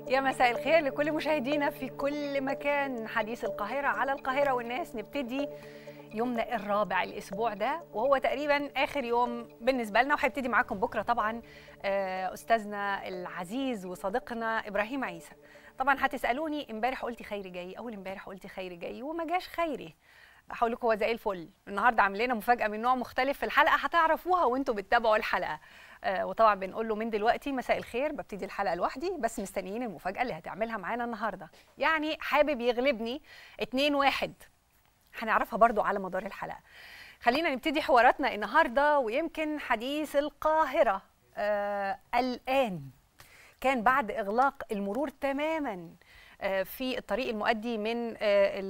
يا مساء الخير لكل مشاهدينا في كل مكان حديث القاهرة على القاهرة والناس نبتدي يومنا الرابع الأسبوع ده وهو تقريبا آخر يوم بالنسبة لنا وهيبتدي معاكم بكرة طبعا آه، أستاذنا العزيز وصديقنا إبراهيم عيسى طبعا هتسألوني امبارح قلتي خيري جاي أول امبارح قلتي خيري جاي وما جاش خيري هقول لكم هو زي الفل النهارده عامل لنا مفاجاه من نوع مختلف في الحلقه هتعرفوها وانتوا بتتابعوا الحلقه آه وطبعا بنقول له من دلوقتي مساء الخير ببتدي الحلقه لوحدي بس مستنيين المفاجاه اللي هتعملها معانا النهارده يعني حابب يغلبني 2 1 هنعرفها برضو على مدار الحلقه خلينا نبتدي حواراتنا النهارده ويمكن حديث القاهره آه الان كان بعد اغلاق المرور تماما آه، في الطريق المؤدي من آه،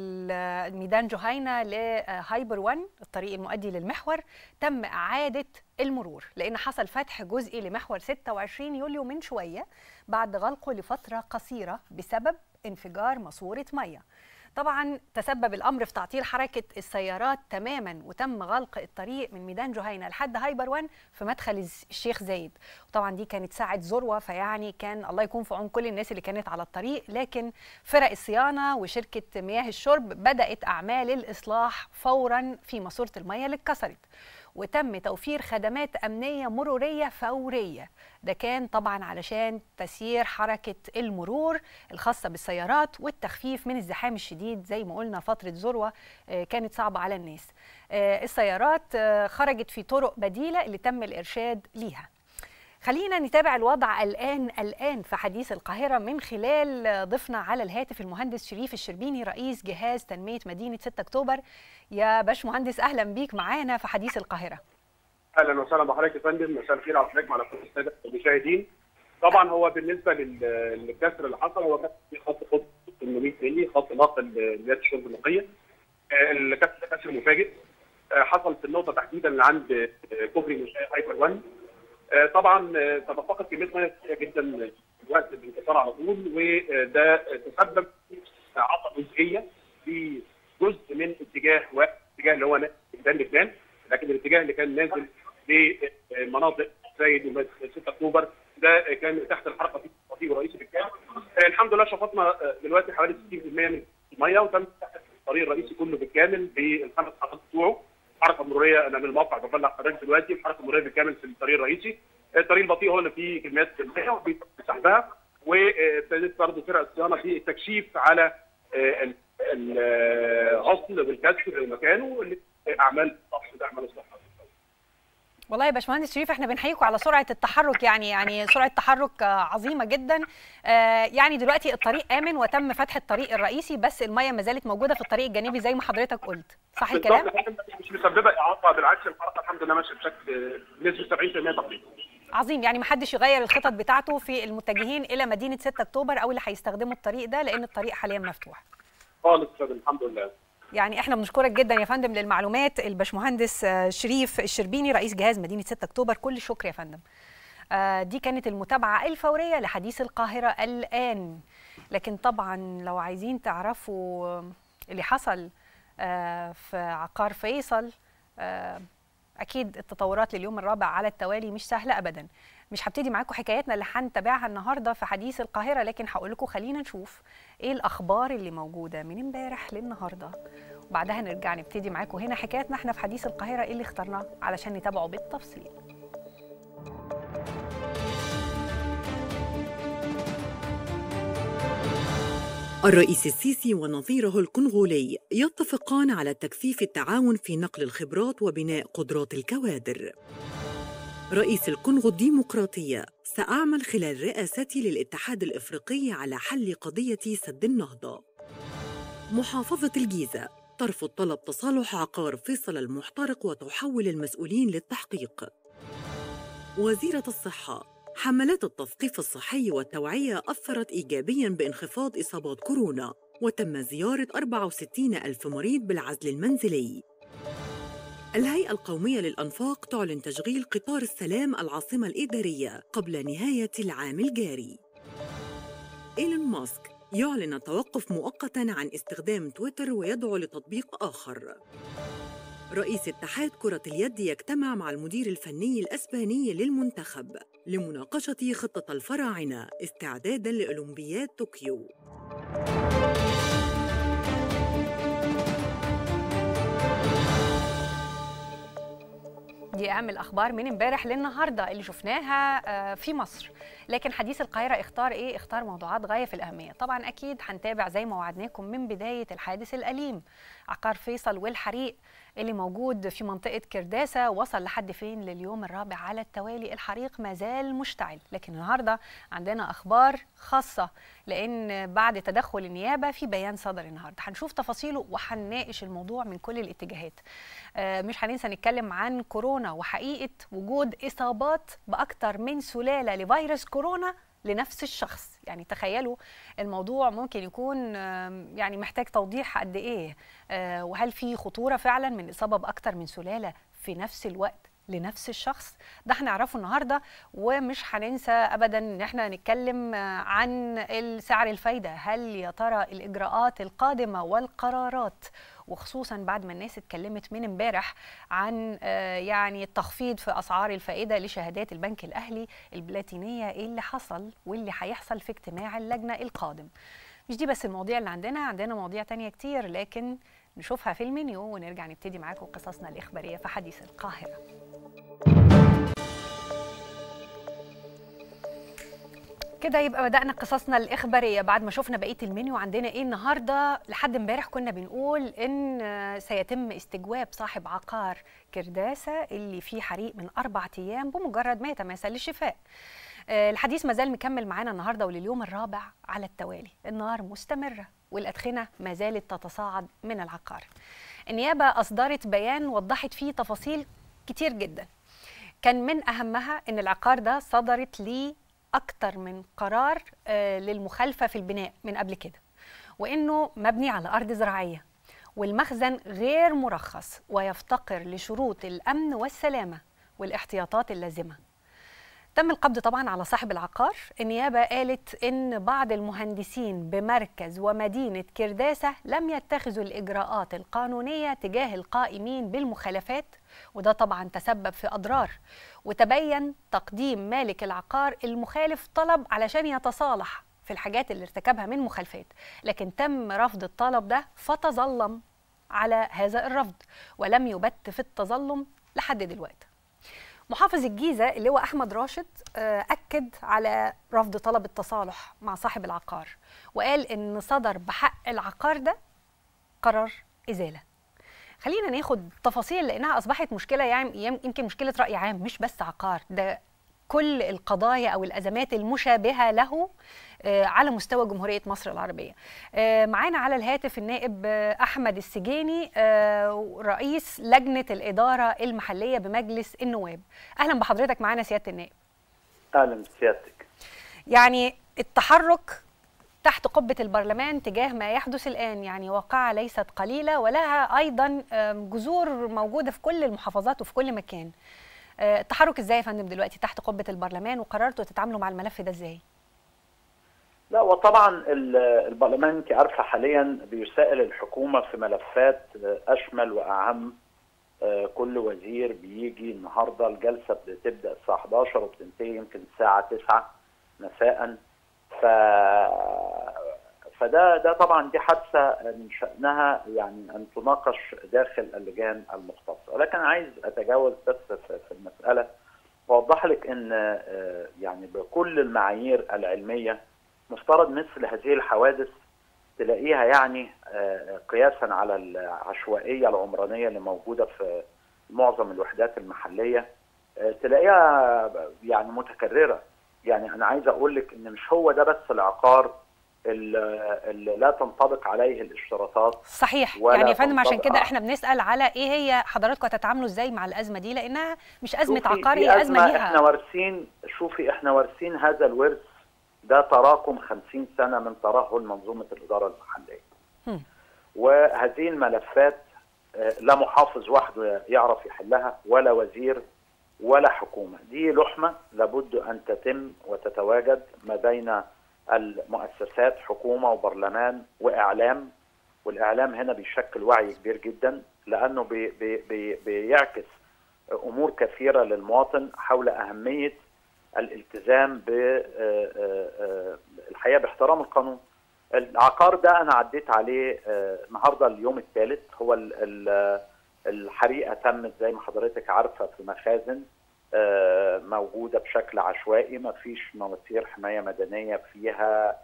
ال- ميدان جهينة لهايبر 1 الطريق المؤدي للمحور تم إعادة المرور لأن حصل فتح جزئي لمحور 26 يوليو من شوية بعد غلقه لفترة قصيرة بسبب انفجار ماسورة مية طبعا تسبب الامر في تعطيل حركه السيارات تماما وتم غلق الطريق من ميدان جهينه لحد هايبر 1 في مدخل الز- الشيخ زايد وطبعا دي كانت ساعه ذروه فيعني كان الله يكون في عون كل الناس اللي كانت على الطريق لكن فرق الصيانه وشركه مياه الشرب بدات اعمال الاصلاح فورا في ماسوره المياه اللي اتكسرت وتم توفير خدمات امنيه مروريه فوريه ده كان طبعا علشان تسيير حركه المرور الخاصه بالسيارات والتخفيف من الزحام الشديد زي ما قلنا فتره ذروه آه، كانت صعبه على الناس آه، السيارات آه، خرجت في طرق بديله اللي تم الارشاد ليها خلينا نتابع الوضع الآن الآن في حديث القاهرة من خلال ضيفنا على الهاتف المهندس شريف الشربيني رئيس جهاز تنمية مدينة 6 أكتوبر يا باش مهندس أهلا بيك معانا في حديث القاهرة اهلا وسهلا بحضرتك يا فندم مساء الخير على حضرتك وعلى كل الساده المشاهدين طبعا هو بالنسبه لل- للكسر اللي حصل هو كان في خط خط 800 مللي خط نقل مياه الشرب النقيه آه، الكسر ده كسر مفاجئ آه، حصل في النقطه تحديدا اللي عند آه، كوبري منشاه هايبر 1 آه، طبعا آه، تدفقت كميه ميه كتيره جدا في وقت الانكسار على طول وده تسبب في عطل جزئيه في جزء من اتجاه واحد الاتجاه اللي هو نازل ميدان لبنان لكن الاتجاه اللي كان نازل لمناطق زي 6 اكتوبر ده كان تحت الحركه في الخطيب الرئيسي بالكامل آه، الحمد لله شفطنا آه، دلوقتي حوالي 60% من الميه وتم تحت الطريق الرئيسي كله بالكامل بالخمس حارات بتوعه حركه مروريه انا من الموقع ببلغ حضرتك دلوقتي الحركه المروريه بالكامل في الطريق الرئيسي الطريق البطيء هو اللي فيه كميات الميه وبيتم سحبها وابتدت برضه فرق الصيانه في التكشيف على آه، ال- الغسل والكسر مكانه اللي اعمال طفش ده اعمال اصلاح والله يا باشمهندس شريف احنا بنحييكم على سرعه التحرك يعني يعني سرعه تحرك آه، عظيمه جدا آه، يعني دلوقتي الطريق امن وتم فتح الطريق الرئيسي بس الميه ما زالت موجوده في الطريق الجانبي زي ما حضرتك قلت صح الكلام بالظبط، مش مسببه اعاقه بالعكس الحركه الحمد لله ماشيه بشكل بنسبه 70% تقريبا عظيم يعني ما حدش يغير الخطط بتاعته في المتجهين الى مدينه 6 اكتوبر او اللي هيستخدموا الطريق ده لان الطريق حاليا مفتوح خالص كده الحمد لله يعني احنا بنشكرك جدا يا فندم للمعلومات الباشمهندس آه، شريف الشربيني رئيس جهاز مدينه 6 اكتوبر كل الشكر يا فندم آه، دي كانت المتابعه الفوريه لحديث القاهره الان لكن طبعا لو عايزين تعرفوا اللي حصل آه، في عقار فيصل آه، اكيد التطورات لليوم الرابع على التوالي مش سهله ابدا مش هبتدي معاكم حكاياتنا اللي هنتابعها النهارده في حديث القاهره لكن هقول لكم خلينا نشوف ايه الاخبار اللي موجوده من امبارح للنهارده وبعدها نرجع نبتدي معاكم هنا حكاياتنا احنا في حديث القاهره ايه اللي اخترناه علشان نتابعه بالتفصيل الرئيس السيسي ونظيره الكونغولي يتفقان على تكثيف التعاون في نقل الخبرات وبناء قدرات الكوادر. رئيس الكونغو الديمقراطية سأعمل خلال رئاستي للاتحاد الإفريقي على حل قضية سد النهضة. محافظة الجيزة ترفض طلب تصالح عقار فيصل المحترق وتحول المسؤولين للتحقيق. وزيرة الصحة حملات التثقيف الصحي والتوعية أثرت إيجابياً بانخفاض إصابات كورونا وتم زيارة 64 ألف مريض بالعزل المنزلي الهيئة القومية للأنفاق تعلن تشغيل قطار السلام العاصمة الإدارية قبل نهاية العام الجاري إيلون ماسك يعلن التوقف مؤقتاً عن استخدام تويتر ويدعو لتطبيق آخر رئيس اتحاد كرة اليد يجتمع مع المدير الفني الأسباني للمنتخب لمناقشة خطة الفراعنة استعدادا لأولمبياد طوكيو دي اهم الاخبار من امبارح للنهارده اللي شفناها آه، في مصر لكن حديث القاهره اختار ايه اختار موضوعات غايه في الاهميه طبعا اكيد هنتابع زي ما وعدناكم من بدايه الحادث الاليم عقار فيصل والحريق اللي موجود في منطقه كرداسه وصل لحد فين لليوم الرابع على التوالي الحريق ما زال مشتعل لكن النهارده عندنا اخبار خاصه لان بعد تدخل النيابه في بيان صدر النهارده هنشوف تفاصيله وهنناقش الموضوع من كل الاتجاهات آه، مش هننسى نتكلم عن كورونا وحقيقه وجود اصابات باكثر من سلاله لفيروس كورونا لنفس الشخص يعني تخيلوا الموضوع ممكن يكون آم، يعني محتاج توضيح قد ايه آه، وهل في خطوره فعلا من اصابه باكثر من سلاله في نفس الوقت لنفس الشخص ده هنعرفه النهارده ومش هننسى ابدا ان احنا نتكلم آه، عن سعر الفايده هل يا ترى الاجراءات القادمه والقرارات وخصوصا بعد ما الناس اتكلمت من امبارح عن آه، يعني التخفيض في اسعار الفائده لشهادات البنك الاهلي البلاتينيه ايه اللي حصل واللي هيحصل في اجتماع اللجنه القادم مش دي بس المواضيع اللي عندنا عندنا مواضيع تانية كتير لكن نشوفها في المنيو ونرجع نبتدي معاكم قصصنا الإخبارية في حديث القاهرة كده يبقى بدأنا قصصنا الإخبارية بعد ما شفنا بقية المنيو عندنا إيه النهاردة لحد امبارح كنا بنقول إن آه، سيتم استجواب صاحب عقار كرداسة اللي فيه حريق من أربع أيام بمجرد ما يتماثل للشفاء آه، الحديث ما زال مكمل معانا النهارده ولليوم الرابع على التوالي النار مستمرة والأدخنة ما زالت تتصاعد من العقار النيابة أصدرت بيان وضحت فيه تفاصيل كتير جدا كان من أهمها أن العقار ده صدرت ليه أكتر من قرار آه، للمخالفة في البناء من قبل كده وإنه مبني على أرض زراعية والمخزن غير مرخص ويفتقر لشروط الأمن والسلامة والاحتياطات اللازمة تم القبض طبعا على صاحب العقار النيابة قالت إن بعض المهندسين بمركز ومدينة كرداسة لم يتخذوا الإجراءات القانونية تجاه القائمين بالمخالفات وده طبعا تسبب في أضرار وتبين تقديم مالك العقار المخالف طلب علشان يتصالح في الحاجات اللي ارتكبها من مخالفات لكن تم رفض الطلب ده فتظلم على هذا الرفض ولم يبت في التظلم لحد دلوقتي محافظ الجيزة اللي هو أحمد راشد آه، أكد على رفض طلب التصالح مع صاحب العقار وقال إن صدر بحق العقار ده قرار إزالة خلينا ناخد تفاصيل لأنها أصبحت مشكلة يعني يم- يمكن مشكلة رأي عام مش بس عقار ده كل القضايا أو الأزمات المشابهة له آه، على مستوى جمهورية مصر العربية آه، معانا على الهاتف النائب آه، أحمد السجيني آه، رئيس لجنة الإدارة المحلية بمجلس النواب أهلا بحضرتك معانا سيادة النائب اهلا بسيادتك يعني التحرك تحت قبة البرلمان تجاه ما يحدث الآن يعني واقعة ليست قليلة ولها أيضا آم، جذور موجودة في كل المحافظات وفي كل مكان آه، التحرك ازاي يا فندم دلوقتي تحت قبة البرلمان وقررتوا تتعاملوا مع الملف ده ازاي؟ لا وطبعا ال- البرلمان انت عارفه حاليا بيسائل الحكومه في ملفات اشمل واعم آه، كل وزير بيجي النهارده الجلسه بتبدا الساعه 11 وبتنتهي يمكن الساعه 9 مساء ف فده ده طبعا دي حادثه من شانها يعني ان تناقش داخل اللجان المختصه ولكن عايز اتجاوز بس في في المساله واوضح لك ان آه، يعني بكل المعايير العلميه مفترض مثل هذه الحوادث تلاقيها يعني آه، قياسا على العشوائيه العمرانيه اللي موجوده في معظم الوحدات المحليه آه، تلاقيها يعني متكرره يعني انا عايز اقول لك ان مش هو ده بس العقار اللي اللي لا تنطبق عليه الاشتراطات صحيح ولا يعني يا فندم عشان تنطبق- كده احنا بنسأل على ايه هي حضراتكم هتتعاملوا ازاي مع الأزمة دي لأنها مش أزمة شوفي، عقار دي هي أزمة احنا ليها وارثين شوفي احنا وارثين هذا الورث ده تراكم 50 سنه من ترهل منظومه الاداره المحليه. هم. وهذه الملفات آه، لا محافظ وحده يعرف يحلها ولا وزير ولا حكومه، دي لحمه لابد ان تتم وتتواجد ما بين المؤسسات حكومه وبرلمان واعلام والاعلام هنا بيشكل وعي كبير جدا لانه بي بي بي بيعكس امور كثيره للمواطن حول اهميه الالتزام ب الحقيقه باحترام القانون. العقار ده انا عديت عليه النهارده اليوم الثالث هو ال ال الحريقه تمت زي ما حضرتك عارفه في مخازن موجوده بشكل عشوائي ما فيش مواسير حمايه مدنيه فيها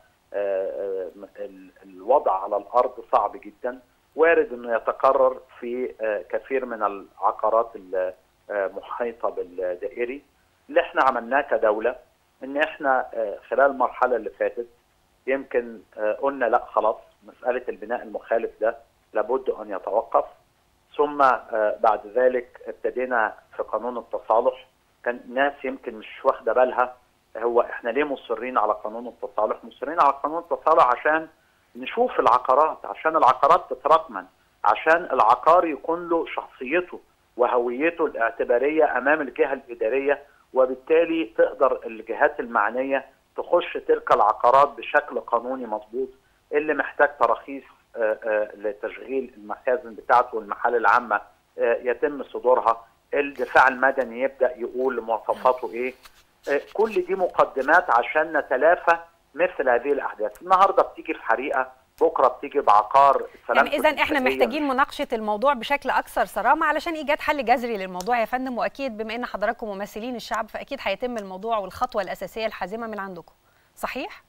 الوضع على الارض صعب جدا وارد انه يتكرر في كثير من العقارات المحيطه بالدائري اللي احنا عملناه كدوله ان احنا خلال المرحله اللي فاتت يمكن قلنا لا خلاص مساله البناء المخالف ده لابد ان يتوقف ثم بعد ذلك ابتدينا في قانون التصالح كان ناس يمكن مش واخده بالها هو احنا ليه مصرين على قانون التصالح؟ مصرين على قانون التصالح عشان نشوف العقارات، عشان العقارات تترقمن، عشان العقار يكون له شخصيته وهويته الاعتباريه امام الجهه الاداريه وبالتالي تقدر الجهات المعنيه تخش تلك العقارات بشكل قانوني مضبوط اللي محتاج تراخيص لتشغيل المخازن بتاعته والمحال العامه يتم صدورها الدفاع المدني يبدا يقول مواصفاته ايه كل دي مقدمات عشان نتلافى مثل هذه الاحداث النهارده بتيجي في حريقه بكره بتيجي بعقار يعني اذا احنا محتاجين مناقشه الموضوع بشكل اكثر صرامه علشان ايجاد حل جذري للموضوع يا فندم واكيد بما ان حضراتكم ممثلين الشعب فاكيد هيتم الموضوع والخطوه الاساسيه الحازمه من عندكم صحيح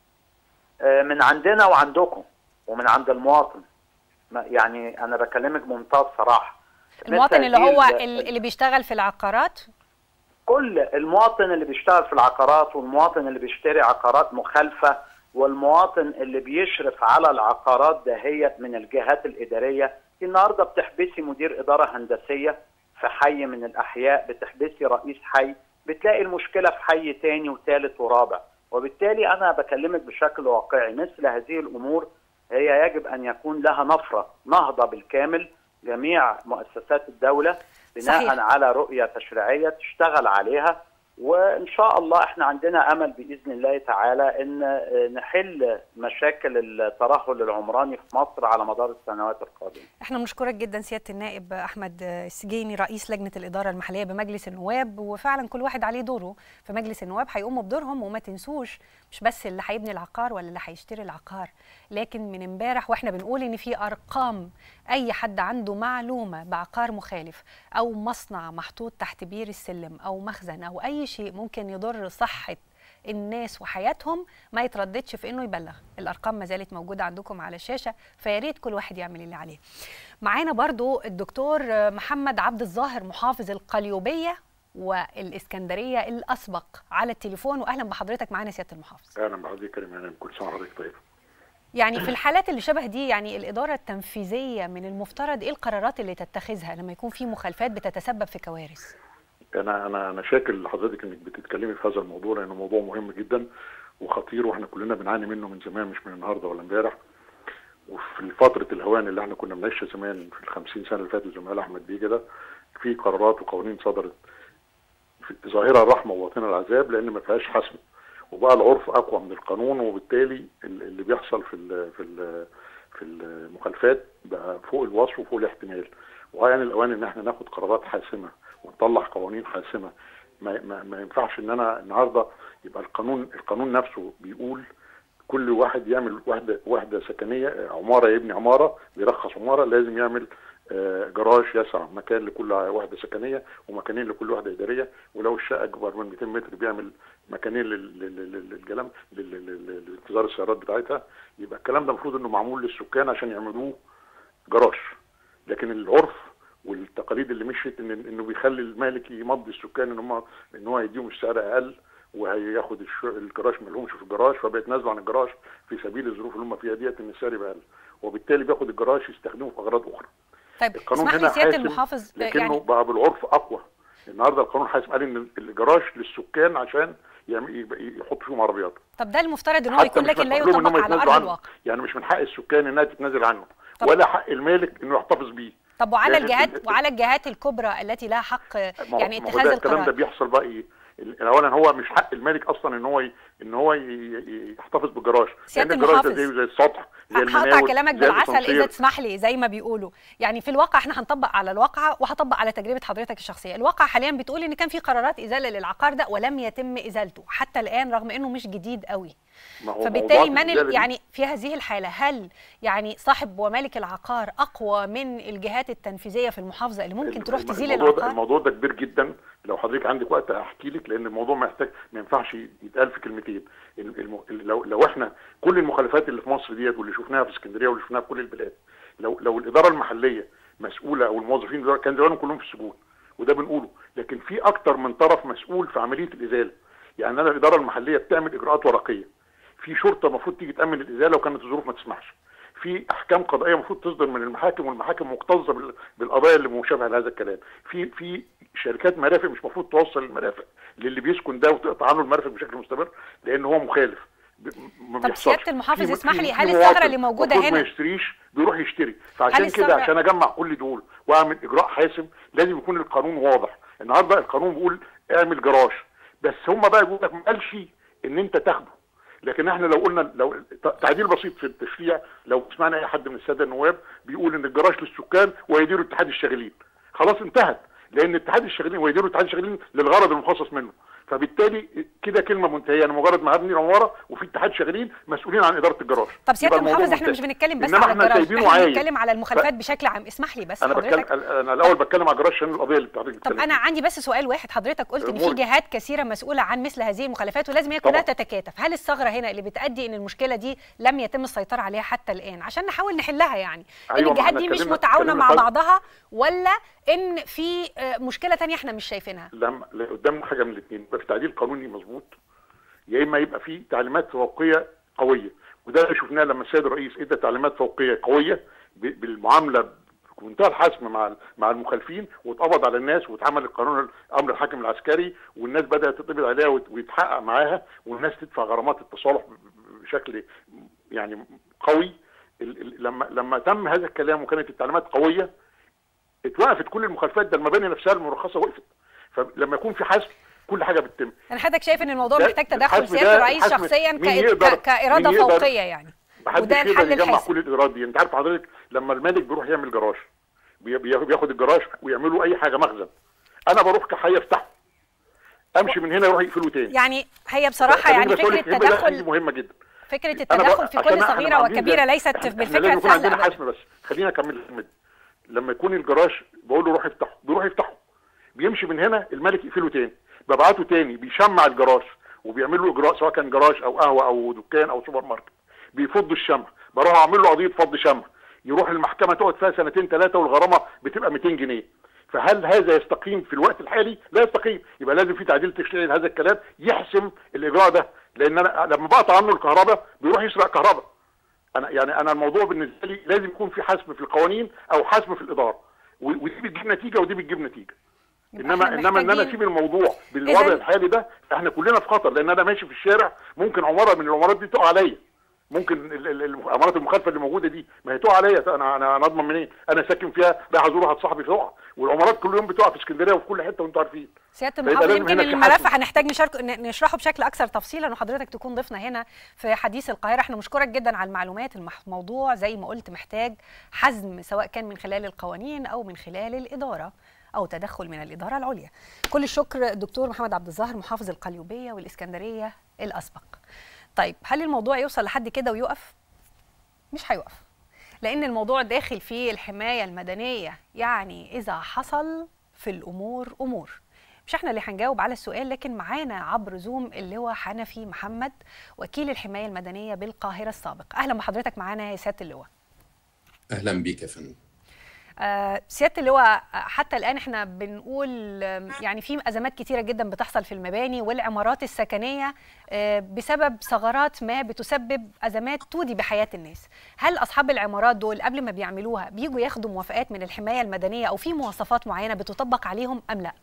من عندنا وعندكم ومن عند المواطن يعني انا بكلمك بمنتهى الصراحه المواطن اللي هو اللي بيشتغل في العقارات كل المواطن اللي بيشتغل في العقارات والمواطن اللي بيشتري عقارات مخالفه والمواطن اللي بيشرف على العقارات دهيت من الجهات الاداريه النهارده بتحبسي مدير اداره هندسيه في حي من الاحياء بتحبسي رئيس حي بتلاقي المشكله في حي تاني وثالث ورابع وبالتالي انا بكلمك بشكل واقعي مثل هذه الامور هي يجب ان يكون لها نفره نهضه بالكامل جميع مؤسسات الدوله بناء صحيح. على رؤيه تشريعيه تشتغل عليها وان شاء الله احنا عندنا امل باذن الله تعالى ان نحل مشاكل الترهل العمراني في مصر على مدار السنوات القادمه. احنا بنشكرك جدا سياده النائب احمد السجيني رئيس لجنه الاداره المحليه بمجلس النواب وفعلا كل واحد عليه دوره في مجلس النواب هيقوموا بدورهم وما تنسوش مش بس اللي هيبني العقار ولا اللي هيشتري العقار لكن من امبارح واحنا بنقول ان في ارقام اي حد عنده معلومه بعقار مخالف او مصنع محطوط تحت بير السلم او مخزن او اي شيء ممكن يضر صحه الناس وحياتهم ما يترددش في انه يبلغ الارقام ما زالت موجوده عندكم على الشاشه فيا ريت كل واحد يعمل اللي عليه معانا برضو الدكتور محمد عبد الظاهر محافظ القليوبيه والاسكندريه الاسبق على التليفون واهلا بحضرتك معانا سياده المحافظ اهلا بحضرتك كريم اهلا كل سنه وحضرتك طيب يعني في الحالات اللي شبه دي يعني الاداره التنفيذيه من المفترض ايه القرارات اللي تتخذها لما يكون في مخالفات بتتسبب في كوارث انا انا انا شاكر لحضرتك انك بتتكلمي في هذا الموضوع لانه موضوع مهم جدا وخطير واحنا كلنا بنعاني منه من زمان مش من النهارده ولا امبارح وفي فتره الهوان اللي احنا كنا بنعيشها زمان في ال 50 سنه اللي فاتت زي ما قال احمد بيه كده في قرارات وقوانين صدرت ظاهره الرحمه وباطنها العذاب لان ما فيهاش حسم وبقى العرف اقوى من القانون وبالتالي اللي بيحصل في ال في ال في المخالفات بقى فوق الوصف وفوق الاحتمال ويعني الاوان ان احنا ناخد قرارات حاسمه ونطلع قوانين حاسمه ما, ما, ما ينفعش ان انا النهارده يبقى القانون القانون نفسه بيقول كل واحد يعمل وحده وحده سكنيه عماره يبني عماره بيرخص عماره لازم يعمل جراج يسع مكان لكل وحده سكنيه ومكانين لكل وحده اداريه ولو الشقه اكبر من 200 متر بيعمل مكانين للجلم لانتظار السيارات بتاعتها يبقى الكلام ده المفروض انه معمول للسكان عشان يعملوه جراج لكن العرف والتقاليد اللي مشيت إن انه بيخلي المالك يمضي السكان ان هم ان هو يديهم السعر اقل وهياخد الجراج ما لهمش في الجراج فبيتنازلوا عن الجراج في سبيل الظروف اللي هم فيها ديت ان السعر يبقى اقل وبالتالي بياخد الجراج يستخدمه في اغراض اخرى طيب القانون هنا سياده المحافظ لكنه يعني بقى بالعرف اقوى النهارده القانون حاسم قال ان الجراج للسكان عشان يحط فيهم عربيات طب ده المفترض ان هو يكون لكن لا يطبق على ارض الواقع يعني مش من حق السكان انها تتنازل عنه طب ولا حق المالك انه يحتفظ بيه طب وعلى الجهات وعلى الجهات الكبرى التي لها حق يعني اتخاذ القرار الكلام ده بيحصل بقى ايه ال- اولا هو مش حق المالك اصلا ان هو ي... ان هو ي... ي- يحتفظ بالجراج سيادة لان الجراج ده المحافظ. زيه زي السطح زي هقطع المناول كلامك زي بالعسل اذا الأسانسير. تسمح لي زي ما بيقولوا يعني في الواقع احنا هنطبق على الواقع وهطبق على تجربه حضرتك الشخصيه الواقع حاليا بتقول ان كان في قرارات ازاله للعقار ده ولم يتم ازالته حتى الان رغم انه مش جديد قوي ما هو فبالتالي موضوع من الإزالة ال... دي- يعني في هذه الحاله هل يعني صاحب ومالك العقار اقوى من الجهات التنفيذيه في المحافظه اللي ممكن تروح الم- تزيل الموضوع ده العقار الموضوع ده كبير جدا لو حضرتك عندك وقت احكي لك لان الموضوع محتاج ما ينفعش يتقال في كلمتين الم- الم- لو لو احنا كل المخالفات اللي في مصر ديت واللي شفناها في اسكندريه واللي شفناها في كل البلاد لو لو الاداره المحليه مسؤوله او الموظفين دول كان زمانهم كلهم في السجون وده بنقوله لكن في اكتر من طرف مسؤول في عمليه الازاله يعني انا الاداره المحليه بتعمل اجراءات ورقيه في شرطه المفروض تيجي تامن الازاله وكانت الظروف ما تسمحش في احكام قضائيه المفروض تصدر من المحاكم والمحاكم مكتظه بال- بالقضايا اللي مشابهه لهذا الكلام في في شركات مرافق مش المفروض توصل المرافق للي بيسكن ده وتقطع عنه المرافق بشكل مستمر لان هو مخالف ب- ما طب بيحصلش. سيادة المحافظ في- اسمح في- لي، في هل الثغرة مواطن اللي موجودة المفروض هنا- ما يشتريش بيروح يشتري فعشان كده الثغرة- عشان اجمع كل دول واعمل اجراء حاسم لازم يكون القانون واضح النهارده القانون بيقول اعمل جراج بس هم بقى بيقول لك ما قالش ان انت تاخده لكن احنا لو قلنا لو تعديل بسيط في التشريع لو سمعنا اي حد من الساده النواب بيقول ان الجراج للسكان ويديروا اتحاد الشاغلين خلاص انتهت لان اتحاد الشاغلين ويديروا اتحاد الشاغلين للغرض المخصص منه فبالتالي كده كلمه منتهيه انا مجرد ما هبني عماره وفي اتحاد شاغلين مسؤولين عن اداره الجراج طب سياده يبقى الموضوع المحافظ احنا مش منتهي. بنتكلم بس إنما على احنا الجراج سايبينه احنا عايم. بنتكلم على المخالفات بشكل عام اسمح لي بس انا حضرتك بتكلم انا الاول بتكلم على الجراج عشان القضيه اللي بتاعتك طب بتتكلم انا فيها. عندي بس سؤال واحد حضرتك قلت ان في أمور. جهات كثيره مسؤوله عن مثل هذه المخالفات ولازم هي كلها طبعا. تتكاتف هل الثغره هنا اللي بتؤدي ان المشكله دي لم يتم السيطره عليها حتى الان عشان نحاول نحلها يعني ان أيوة، ما الجهات احنا دي مش اتكلمنا- متعاونه اتكلمنا مع فعلا. بعضها ولا ان في آه، مشكله تانية احنا مش شايفينها لما لا، قدامنا حاجه من الاثنين يبقى في تعديل قانوني مظبوط يا اما يبقى في تعليمات فوقيه قويه وده اللي شفناه لما السيد الرئيس ادى تعليمات فوقيه قويه ب- بالمعامله بمنتهى الحسم مع مع المخالفين واتقبض على الناس واتعمل القانون امر الحاكم العسكري والناس بدات تتقبض عليها وت- ويتحقق معاها والناس تدفع غرامات التصالح ب- ب- بشكل يعني قوي ال- ال- لما لما تم هذا الكلام وكانت التعليمات قويه اتوقفت كل المخالفات ده المباني نفسها المرخصه وقفت فلما يكون في حسم كل حاجه بتتم انا حضرتك شايف ان الموضوع ده- محتاج تدخل الحسم سياده ده- الرئيس الحسم شخصيا مين كإد- يقدر- ك- كاراده مين يقدر- فوقيه يعني محدش وده يقدر الحل يجمع الحاسم كل الايرادات دي انت عارف حضرتك لما المالك بيروح يعمل جراج بي- بي- بياخد الجراج ويعملوا اي حاجه مخزن انا بروح كحي افتحه امشي من هنا يروح يقفله تاني يعني هي بصراحه خليني يعني بس أقول فكره لك الهبة ده حاجة تدخل مهمه جدا فكره أنا التدخل بقى- في عشان كل إحنا صغيره عاملين وكبيره ده- ليست إحنا- إحنا بالفكره لازم يكون عندنا السهله حسم بس خلينا اكمل الكلمة دي. لما يكون الجراج بقول له روح افتحه بيروح يفتحه بيمشي من هنا الملك يقفله تاني ببعته تاني بيشمع الجراج وبيعمل له اجراء سواء كان جراج او قهوه او دكان او سوبر ماركت بيفض الشمع بروح اعمل له قضيه فض شمع يروح المحكمه تقعد فيها سنتين ثلاثه والغرامه بتبقى 200 جنيه فهل هذا يستقيم في الوقت الحالي؟ لا يستقيم، يبقى لازم في تعديل تشريعي لهذا الكلام يحسم الاجراء ده، لان انا لما بقطع عنه الكهرباء بيروح يسرق كهرباء. انا يعني انا الموضوع بالنسبه لي لازم يكون في حسم في القوانين او حسم في الاداره و- ودي بتجيب نتيجه ودي بتجيب نتيجه. يبقى انما إحنا انما ان انا محتاجين- اسيب الموضوع بالوضع إذن- الحالي ده احنا كلنا في خطر لان انا ماشي في الشارع ممكن عماره من العمارات دي تقع عليا ممكن ال- ال- العمارات المخالفه اللي موجوده دي ما هي تقع عليا انا انا انا اضمن منين انا ساكن فيها رايح ازور واحد صاحبي تقع والعمارات كل يوم بتقع في اسكندريه وفي كل حته وانتم عارفين سياده فيبقى المحافظ لازم يمكن هنا في الملف حسم. هنحتاج نشارك ن- نشرحه بشكل اكثر تفصيلا وحضرتك تكون ضيفنا هنا في حديث القاهره احنا مشكورك جدا على المعلومات الموضوع زي ما قلت محتاج حزم سواء كان من خلال القوانين او من خلال الاداره او تدخل من الاداره العليا كل الشكر الدكتور محمد عبد الظاهر محافظ القليوبيه والاسكندريه الاسبق طيب هل الموضوع يوصل لحد كده ويقف مش هيقف لان الموضوع داخل فيه الحمايه المدنيه يعني اذا حصل في الامور امور مش احنا اللي هنجاوب على السؤال لكن معانا عبر زوم اللي هو حنفي محمد وكيل الحمايه المدنيه بالقاهره السابق اهلا بحضرتك معانا يا سياده اللواء اهلا بيك يا فندم آه، سياده اللواء آه، حتى الان احنا بنقول آم، يعني في ازمات كتيره جدا بتحصل في المباني والعمارات السكنيه آه، بسبب ثغرات ما بتسبب ازمات تودي بحياه الناس هل اصحاب العمارات دول قبل ما بيعملوها بيجوا ياخدوا موافقات من الحمايه المدنيه او في مواصفات معينه بتطبق عليهم ام لا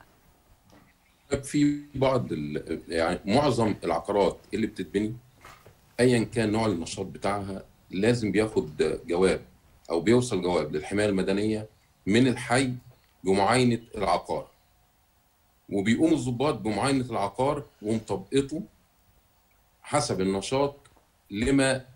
في بعض ال- يعني معظم العقارات اللي بتتبني ايا كان نوع النشاط بتاعها لازم بياخد جواب او بيوصل جواب للحمايه المدنيه من الحي بمعاينه العقار وبيقوم الضباط بمعاينه العقار ومطبقته حسب النشاط لما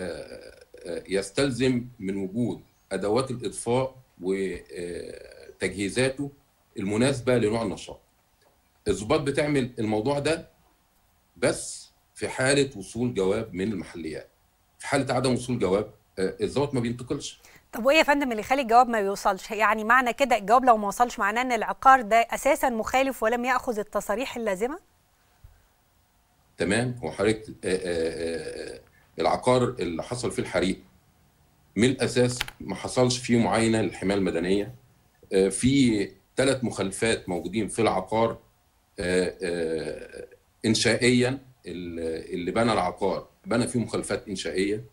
يستلزم من وجود ادوات الاطفاء وتجهيزاته المناسبه لنوع النشاط. الضباط بتعمل الموضوع ده بس في حاله وصول جواب من المحليات. في حاله عدم وصول جواب الضابط ما بينتقلش. طب وايه يا فندم اللي يخلي الجواب ما بيوصلش؟ يعني معنى كده الجواب لو ما وصلش معناه ان العقار ده اساسا مخالف ولم ياخذ التصاريح اللازمه؟ تمام هو حضرتك العقار اللي حصل فيه الحريق من الاساس ما حصلش فيه معاينه للحمايه المدنيه في ثلاث مخالفات موجودين في العقار انشائيا اللي بنى العقار بنى فيه مخالفات انشائيه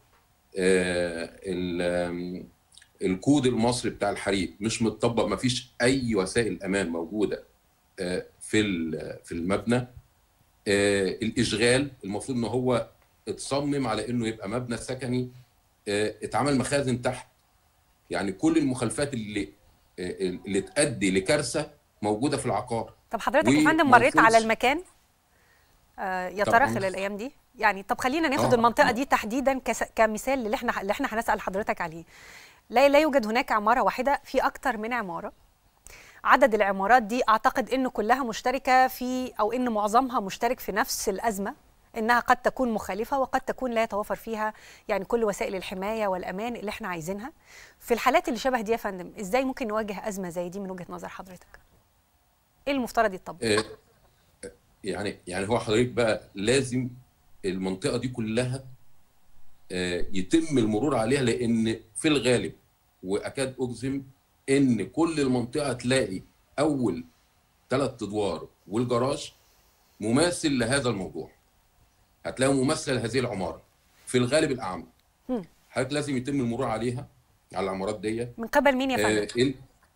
الكود المصري بتاع الحريق مش متطبق ما فيش اي وسائل امان موجوده في في المبنى الاشغال المفروض ان هو اتصمم على انه يبقى مبنى سكني اتعمل مخازن تحت يعني كل المخالفات اللي اللي تؤدي لكارثه موجوده في العقار طب حضرتك يا فندم مريت على المكان آه يا ترى خلال الايام دي يعني طب خلينا ناخد آه. المنطقه دي تحديدا كس... كمثال اللي احنا اللي احنا هنسال حضرتك عليه لا لا يوجد هناك عماره واحده في اكتر من عماره عدد العمارات دي اعتقد انه كلها مشتركه في او ان معظمها مشترك في نفس الازمه انها قد تكون مخالفه وقد تكون لا يتوفر فيها يعني كل وسائل الحمايه والامان اللي احنا عايزينها في الحالات اللي شبه دي يا فندم ازاي ممكن نواجه ازمه زي دي من وجهه نظر حضرتك ايه المفترض يتطبق إيه يعني يعني هو حضرتك بقى لازم المنطقه دي كلها يتم المرور عليها لان في الغالب واكاد اجزم ان كل المنطقه تلاقي اول ثلاث ادوار والجراج مماثل لهذا الموضوع هتلاقي مماثله لهذه العماره في الغالب الاعم حضرتك لازم يتم المرور عليها على العمارات دي من قبل مين يا فندم؟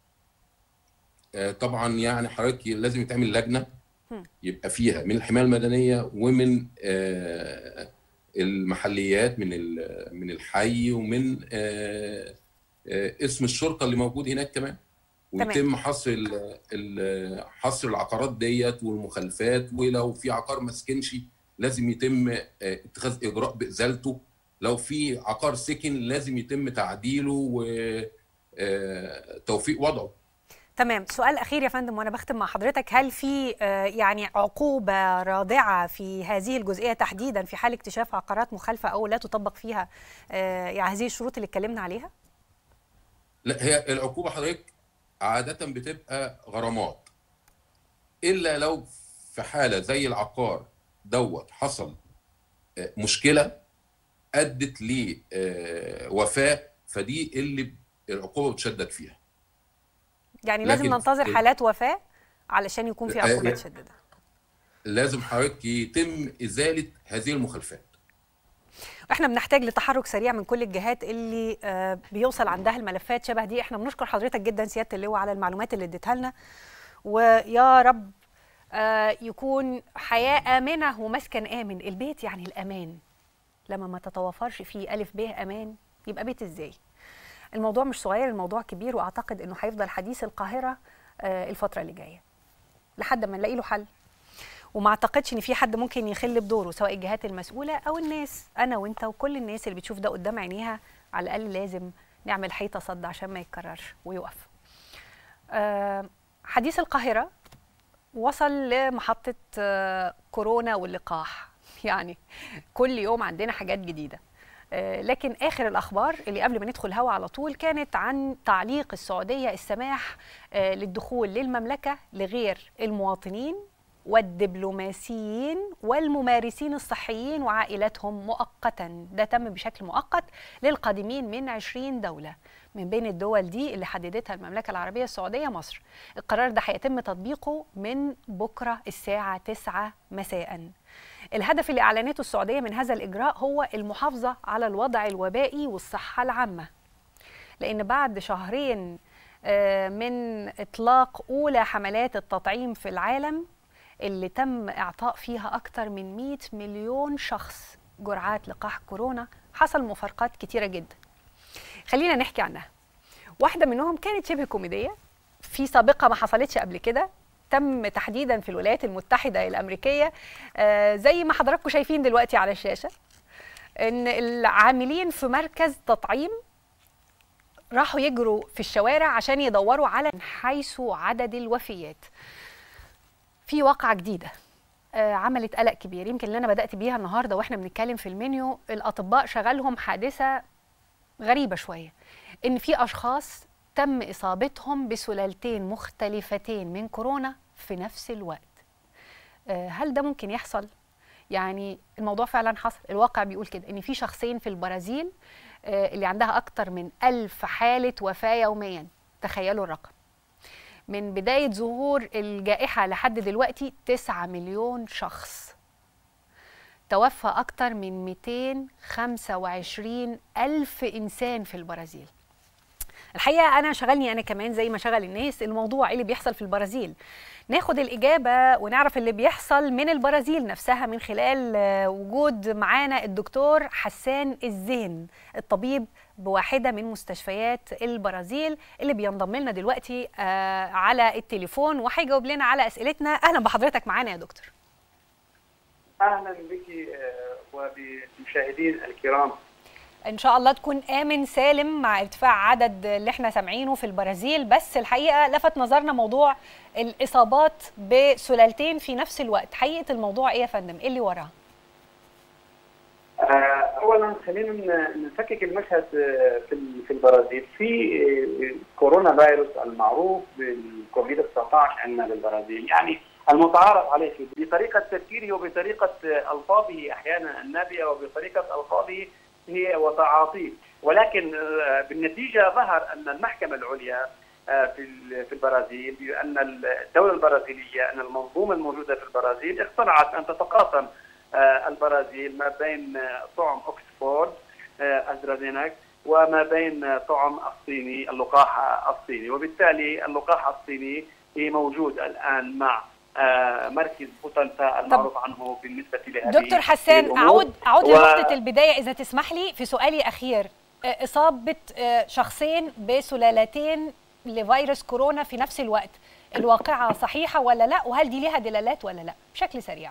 آه طبعا يعني حضرتك لازم يتعمل لجنه يبقى فيها من الحمايه المدنيه ومن آه المحليات من من الحي ومن آه اسم الشرطه اللي موجود هناك كمان ويتم حصر حصر العقارات ديت والمخالفات ولو في عقار ما سكنش لازم يتم اتخاذ اجراء بازالته لو في عقار سكن لازم يتم تعديله وتوفيق وضعه تمام سؤال اخير يا فندم وانا بختم مع حضرتك هل في يعني عقوبه رادعه في هذه الجزئيه تحديدا في حال اكتشاف عقارات مخالفه او لا تطبق فيها يعني هذه الشروط اللي اتكلمنا عليها لا هي العقوبه حضرتك عاده بتبقى غرامات الا لو في حاله زي العقار دوت حصل مشكله ادت لوفاه فدي اللي العقوبه بتشدد فيها يعني لازم ننتظر حالات وفاه علشان يكون في عقوبات شديده لازم حضرتك يتم ازاله هذه المخالفات احنا بنحتاج لتحرك سريع من كل الجهات اللي آه بيوصل عندها الملفات شبه دي احنا بنشكر حضرتك جدا سياده اللواء على المعلومات اللي اديتها لنا ويا رب آه يكون حياه امنه ومسكن امن البيت يعني الامان لما ما تتوافرش فيه الف ب امان يبقى بيت ازاي الموضوع مش صغير الموضوع كبير واعتقد انه هيفضل حديث القاهره آه الفتره اللي جايه لحد ما نلاقي له حل وما اعتقدش ان في حد ممكن يخل بدوره سواء الجهات المسؤوله او الناس انا وانت وكل الناس اللي بتشوف ده قدام عينيها على الاقل لازم نعمل حيطه صد عشان ما يتكررش ويقف آه حديث القاهره وصل لمحطه آه كورونا واللقاح يعني كل يوم عندنا حاجات جديده لكن اخر الاخبار اللي قبل ما ندخل هوا على طول كانت عن تعليق السعوديه السماح للدخول للمملكه لغير المواطنين والدبلوماسيين والممارسين الصحيين وعائلاتهم مؤقتا ده تم بشكل مؤقت للقادمين من 20 دولة من بين الدول دي اللي حددتها المملكة العربية السعودية مصر القرار ده هيتم تطبيقه من بكرة الساعة 9 مساء الهدف اللي أعلنته السعودية من هذا الإجراء هو المحافظة على الوضع الوبائي والصحة العامة لأن بعد شهرين من إطلاق أولى حملات التطعيم في العالم اللي تم إعطاء فيها أكثر من 100 مليون شخص جرعات لقاح كورونا حصل مفارقات كتيرة جدا خلينا نحكي عنها واحدة منهم كانت شبه كوميدية في سابقة ما حصلتش قبل كده تم تحديدا في الولايات المتحده الامريكيه آه، زي ما حضراتكم شايفين دلوقتي على الشاشه ان العاملين في مركز تطعيم راحوا يجروا في الشوارع عشان يدوروا على حيث عدد الوفيات في واقعة جديدة آه، عملت قلق كبير يمكن اللي انا بدات بيها النهارده واحنا بنتكلم في المنيو الاطباء شغلهم حادثه غريبه شويه ان في اشخاص تم اصابتهم بسلالتين مختلفتين من كورونا في نفس الوقت آه، هل ده ممكن يحصل يعني الموضوع فعلا حصل الواقع بيقول كده ان في شخصين في البرازيل آه، اللي عندها اكتر من ألف حاله وفاه يوميا تخيلوا الرقم من بداية ظهور الجائحة لحد دلوقتي 9 مليون شخص توفى أكتر من 225 ألف إنسان في البرازيل الحقيقة أنا شغلني أنا كمان زي ما شغل الناس الموضوع إيه اللي بيحصل في البرازيل ناخد الإجابة ونعرف اللي بيحصل من البرازيل نفسها من خلال آه، وجود معانا الدكتور حسان الزين الطبيب بواحدة من مستشفيات البرازيل اللي بينضم لنا دلوقتي آه، على التليفون وهيجاوب لنا على أسئلتنا أهلا بحضرتك معانا يا دكتور اهلا بك آه، وبالمشاهدين الكرام ان شاء الله تكون امن سالم مع ارتفاع عدد اللي احنا سامعينه في البرازيل بس الحقيقه لفت نظرنا موضوع الاصابات بسلالتين في نفس الوقت حقيقه الموضوع ايه يا فندم ايه اللي وراه آه، اولا خلينا ن- نفكك المشهد آه، في ال- في البرازيل في آه، كورونا فيروس المعروف بالكوفيد 19 عندنا بالبرازيل يعني المتعارف عليه بطريقه تفكيره وبطريقه آه، الفاظه احيانا النابيه وبطريقه الفاظه هي وتعاطيه ولكن آه، بالنتيجه ظهر ان المحكمه العليا آه، في ال- في البرازيل بان الدوله البرازيليه ان المنظومه الموجوده في البرازيل اقتنعت ان تتقاسم آه، البرازيل ما بين آه، طعم اوكسفورد آه، ازرازينك وما بين آه، طعم الصيني اللقاح الصيني وبالتالي اللقاح الصيني هي موجود الان مع آه، مركز بوتنتا المعروف عنه بالنسبه لهذه دكتور حسان الأمور. اعود اعود و- لنقطه البدايه اذا تسمح لي في سؤالي اخير آه، اصابه آه، شخصين بسلالتين لفيروس كورونا في نفس الوقت الواقعه صحيحه ولا لا وهل دي ليها دلالات ولا لا بشكل سريع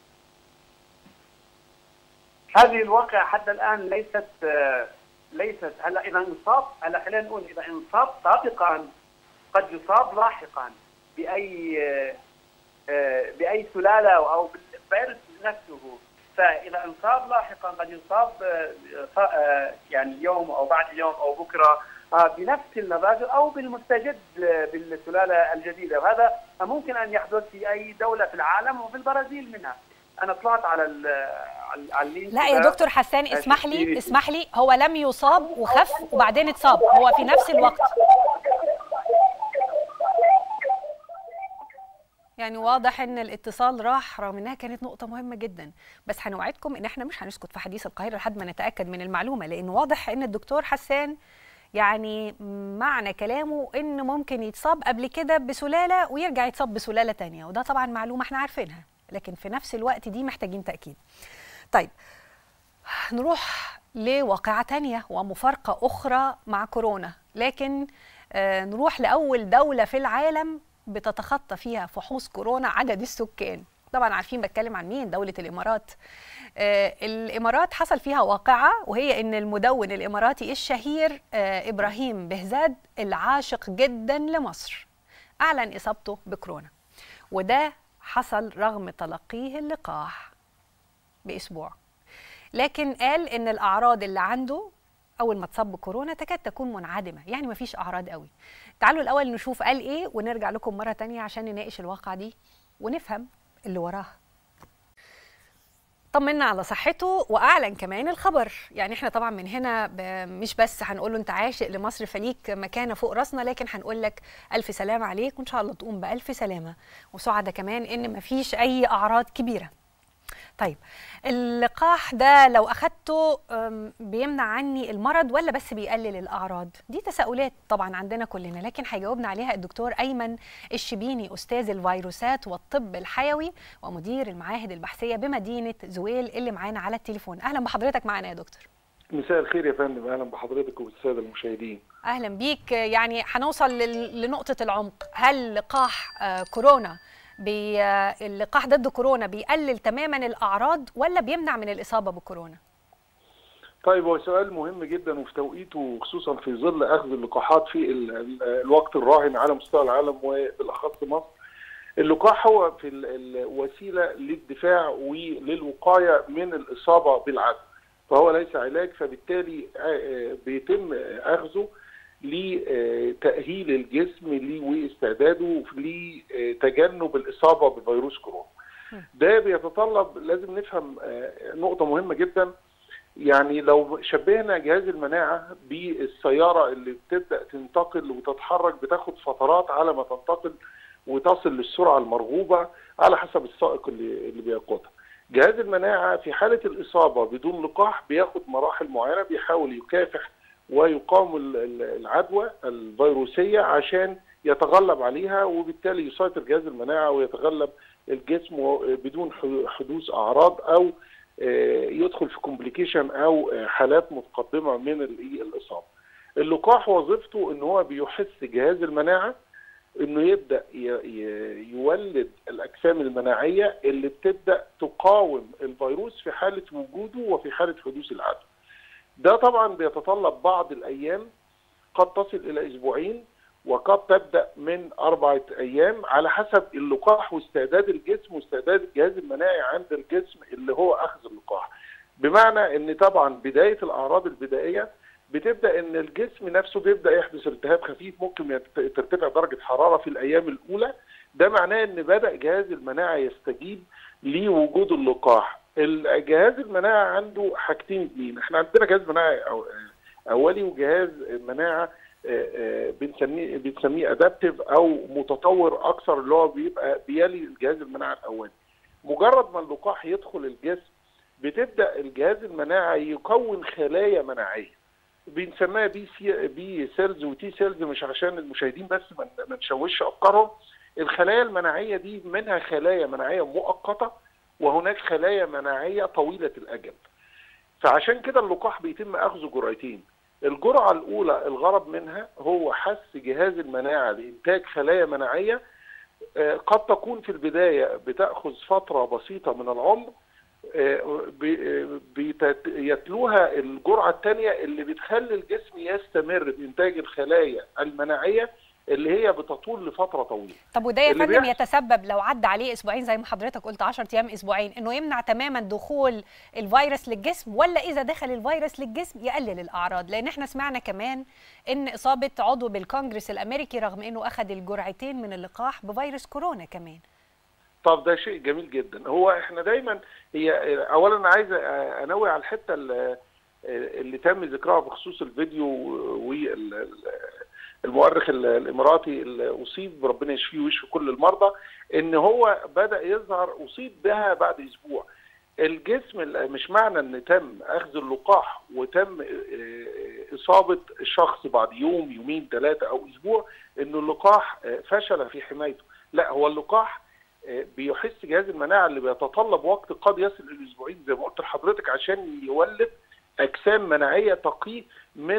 هذه الواقعة حتى الآن ليست آه، ليست هلا إذا انصاب هلا خلينا نقول إذا انصاب سابقا قد يصاب لاحقا بأي آه، آه، بأي سلالة أو بالفيروس نفسه فإذا انصاب لاحقا قد يصاب آه، ص- آه، يعني اليوم أو بعد اليوم أو بكرة آه، بنفس المبادئ أو بالمستجد آه، بالسلالة الجديدة وهذا ممكن أن يحدث في أي دولة في العالم وفي البرازيل منها أنا طلعت على ال على على اللينك لا يا ده. دكتور حسان آه، اسمح لي شكري. اسمح لي هو لم يصاب وخف وبعدين اتصاب هو في نفس الوقت يعني واضح ان الاتصال راح رغم انها كانت نقطة مهمة جدا بس هنوعدكم ان احنا مش هنسكت في حديث القاهرة لحد ما نتأكد من المعلومة لان واضح ان الدكتور حسان يعني معنى كلامه ان ممكن يتصاب قبل كده بسلالة ويرجع يتصاب بسلالة تانية وده طبعا معلومة احنا عارفينها لكن في نفس الوقت دي محتاجين تأكيد طيب نروح لواقعة تانية ومفارقة أخرى مع كورونا لكن آه، نروح لأول دولة في العالم بتتخطى فيها فحوص كورونا عدد السكان طبعا عارفين بتكلم عن مين دولة الإمارات آه، الإمارات حصل فيها واقعة وهي إن المدون الإماراتي الشهير آه، إبراهيم بهزاد العاشق جدا لمصر أعلن إصابته بكورونا وده حصل رغم تلقيه اللقاح بأسبوع لكن قال ان الاعراض اللي عنده اول ما اتصاب بكورونا تكاد تكون منعدمه يعني مفيش اعراض قوي تعالوا الاول نشوف قال ايه ونرجع لكم مره تانية عشان نناقش الواقعه دي ونفهم اللي وراها طمنا على صحته واعلن كمان الخبر يعني احنا طبعا من هنا ب- مش بس هنقول له انت عاشق لمصر فليك مكانه فوق راسنا لكن هنقول لك الف سلامه عليك وان شاء الله تقوم بالف سلامه وسعدة كمان ان مفيش اي اعراض كبيره طيب اللقاح ده لو اخدته أم، بيمنع عني المرض ولا بس بيقلل الاعراض دي تساؤلات طبعا عندنا كلنا لكن هيجاوبنا عليها الدكتور ايمن الشبيني استاذ الفيروسات والطب الحيوي ومدير المعاهد البحثيه بمدينه زويل اللي معانا على التليفون اهلا بحضرتك معانا يا دكتور مساء الخير يا فندم اهلا بحضرتك وبالساده المشاهدين اهلا بيك يعني هنوصل لل- لنقطه العمق هل لقاح آه، كورونا بي اللقاح ضد كورونا بيقلل تماما الاعراض ولا بيمنع من الاصابه بكورونا طيب هو سؤال مهم جدا وفي توقيته خصوصا في ظل اخذ اللقاحات في ال ال الوقت الراهن على مستوى العالم وبالاخص مصر. اللقاح هو في الوسيله للدفاع وللوقايه من الاصابه بالعدوى. فهو ليس علاج فبالتالي بيتم اخذه لتاهيل الجسم واستعداده لتجنب الاصابه بفيروس كورونا. ده بيتطلب لازم نفهم نقطه مهمه جدا يعني لو شبهنا جهاز المناعه بالسياره اللي بتبدا تنتقل وتتحرك بتاخد فترات على ما تنتقل وتصل للسرعه المرغوبه على حسب السائق اللي اللي بيقودها. جهاز المناعه في حاله الاصابه بدون لقاح بياخد مراحل معينه بيحاول يكافح ويقاوم العدوى الفيروسيه عشان يتغلب عليها وبالتالي يسيطر جهاز المناعه ويتغلب الجسم بدون حدوث اعراض او يدخل في كومبليكيشن او حالات متقدمه من الاصابه. اللقاح وظيفته ان هو بيحث جهاز المناعه انه يبدا يولد الاجسام المناعيه اللي بتبدا تقاوم الفيروس في حاله وجوده وفي حاله حدوث العدوى. ده طبعا بيتطلب بعض الايام قد تصل الى اسبوعين وقد تبدا من اربعه ايام على حسب اللقاح واستعداد الجسم واستعداد الجهاز المناعي عند الجسم اللي هو اخذ اللقاح. بمعنى ان طبعا بدايه الاعراض البدائيه بتبدا ان الجسم نفسه بيبدا يحدث التهاب خفيف ممكن ترتفع درجه حراره في الايام الاولى ده معناه ان بدا جهاز المناعه يستجيب لوجود اللقاح. الجهاز المناعه عنده حاجتين اثنين احنا عندنا جهاز مناعي اولي وجهاز مناعه بنسميه بنسميه ادابتيف او متطور اكثر اللي هو بيبقى بيلي الجهاز المناعه الاولي. مجرد ما اللقاح يدخل الجسم بتبدا الجهاز المناعي يكون خلايا مناعيه. بنسميها بي سي بي سيلز وتي سيلز مش عشان المشاهدين بس ما نشوش افكارهم. الخلايا المناعيه دي منها خلايا مناعيه مؤقته وهناك خلايا مناعيه طويله الاجل. فعشان كده اللقاح بيتم اخذه جرعتين. الجرعة الأولى الغرض منها هو حث جهاز المناعة لإنتاج خلايا مناعية قد تكون في البداية بتأخذ فترة بسيطة من العمر يتلوها الجرعة الثانية اللي بتخلي الجسم يستمر بإنتاج الخلايا المناعية اللي هي بتطول لفتره طويله طب وده يا فندم يتسبب لو عدى عليه اسبوعين زي ما حضرتك قلت 10 ايام اسبوعين انه يمنع تماما دخول الفيروس للجسم ولا اذا دخل الفيروس للجسم يقلل الاعراض لان احنا سمعنا كمان ان اصابه عضو بالكونجرس الامريكي رغم انه اخذ الجرعتين من اللقاح بفيروس كورونا كمان طب ده شيء جميل جدا هو احنا دايما هي اولا انا عايز انوه على الحته اللي, اللي تم ذكرها بخصوص الفيديو وال المؤرخ الاماراتي اللي اصيب ربنا يشفيه ويشفي كل المرضى ان هو بدا يظهر اصيب بها بعد اسبوع الجسم مش معنى ان تم اخذ اللقاح وتم اصابه الشخص بعد يوم يومين ثلاثه او اسبوع انه اللقاح فشل في حمايته لا هو اللقاح بيحس جهاز المناعه اللي بيتطلب وقت قد يصل الى اسبوعين زي ما قلت لحضرتك عشان يولد اجسام مناعيه تقيه من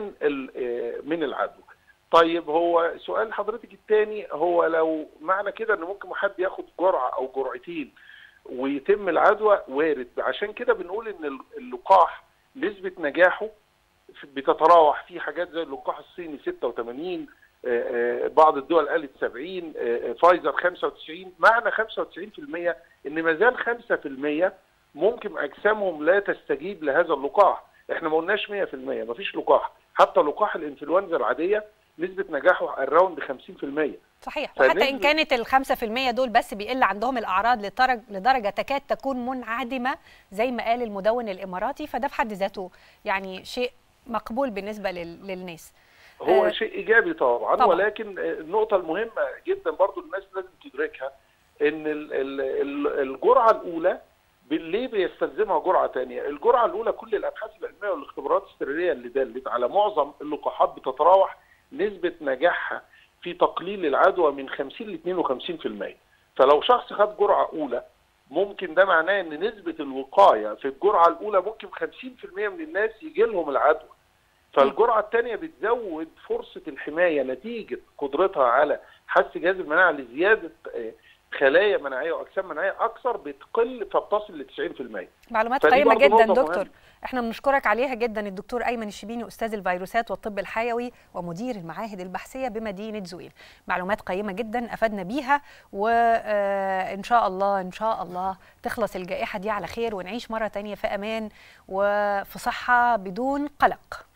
من العدوى طيب هو سؤال حضرتك الثاني هو لو معنى كده ان ممكن حد ياخد جرعه او جرعتين ويتم العدوى وارد عشان كده بنقول ان اللقاح نسبه نجاحه بتتراوح في حاجات زي اللقاح الصيني 86 بعض الدول قالت 70 فايزر 95 معنى 95% ان ما زال 5% ممكن اجسامهم لا تستجيب لهذا اللقاح احنا ما قلناش 100% ما فيش لقاح حتى لقاح الانفلونزا العاديه نسبه نجاحه اراوند 50% صحيح وحتى ان كانت ال 5% دول بس بيقل عندهم الاعراض لدرجه لدرجه تكاد تكون منعدمه زي ما قال المدون الاماراتي فده في حد ذاته يعني شيء مقبول بالنسبه للناس هو آه شيء ايجابي طبعا, طبعا ولكن النقطه المهمه جدا برضو الناس لازم تدركها ان الجرعه الاولى ليه بيستلزمها جرعه ثانيه؟ الجرعه الاولى كل الابحاث العلميه والاختبارات السريريه اللي دلت على معظم اللقاحات بتتراوح نسبه نجاحها في تقليل العدوى من 50 ل 52% فلو شخص خد جرعه اولى ممكن ده معناه ان نسبه الوقايه في الجرعه الاولى ممكن 50% من الناس يجي لهم العدوى فالجرعه الثانيه بتزود فرصه الحمايه نتيجه قدرتها على حث جهاز المناعه لزياده خلايا مناعيه واجسام مناعيه اكثر بتقل فبتصل ل 90% معلومات فدي قيمه برضه جدا نقطة دكتور مهمة. احنا بنشكرك عليها جدا الدكتور ايمن الشبيني استاذ الفيروسات والطب الحيوي ومدير المعاهد البحثيه بمدينه زويل معلومات قيمه جدا افدنا بيها وان شاء الله ان شاء الله تخلص الجائحه دي على خير ونعيش مره تانية في امان وفي صحه بدون قلق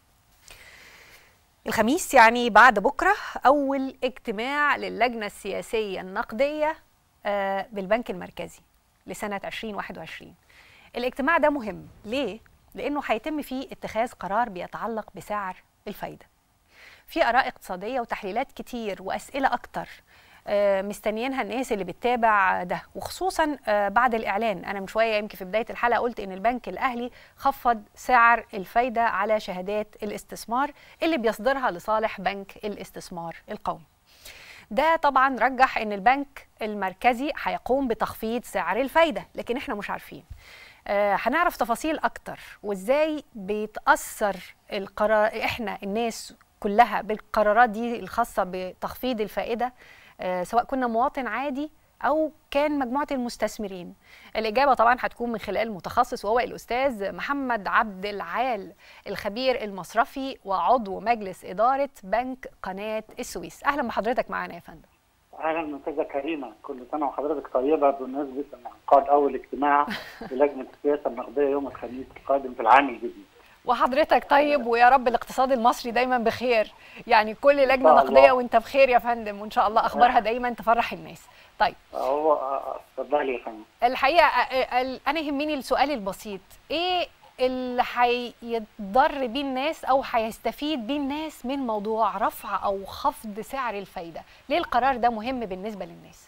الخميس يعني بعد بكره اول اجتماع للجنه السياسيه النقديه آه، بالبنك المركزي لسنه 2021 الاجتماع ده مهم ليه لانه هيتم فيه اتخاذ قرار بيتعلق بسعر الفايده في اراء اقتصاديه وتحليلات كتير واسئله اكتر آه، مستنيينها الناس اللي بتتابع ده وخصوصا آه، بعد الاعلان انا من شويه يمكن في بدايه الحلقه قلت ان البنك الاهلي خفض سعر الفايده على شهادات الاستثمار اللي بيصدرها لصالح بنك الاستثمار القومي ده طبعا رجح ان البنك المركزي هيقوم بتخفيض سعر الفايده لكن احنا مش عارفين آه، هنعرف تفاصيل اكتر وازاي بيتاثر القرار احنا الناس كلها بالقرارات دي الخاصه بتخفيض الفائده آه، سواء كنا مواطن عادي او كان مجموعه المستثمرين الاجابه طبعا هتكون من خلال متخصص وهو الاستاذ محمد عبد العال الخبير المصرفي وعضو مجلس اداره بنك قناه السويس اهلا بحضرتك معانا يا فندم اهلا استاذه كريمه كل سنه وحضرتك طيبه بمناسبه انعقاد اول اجتماع للجنه السياسه النقديه يوم الخميس القادم في العام الجديد. وحضرتك طيب ويا رب الاقتصاد المصري دايما بخير يعني كل لجنه شاء الله. نقديه وانت بخير يا فندم وان شاء الله اخبارها دايما تفرح الناس طيب هو آه، اتفضلي يا فندم. الحقيقه آه، ال- انا يهمني السؤال البسيط ايه اللي هيضر بيه الناس او هيستفيد بيه الناس من موضوع رفع او خفض سعر الفايده ليه القرار ده مهم بالنسبه للناس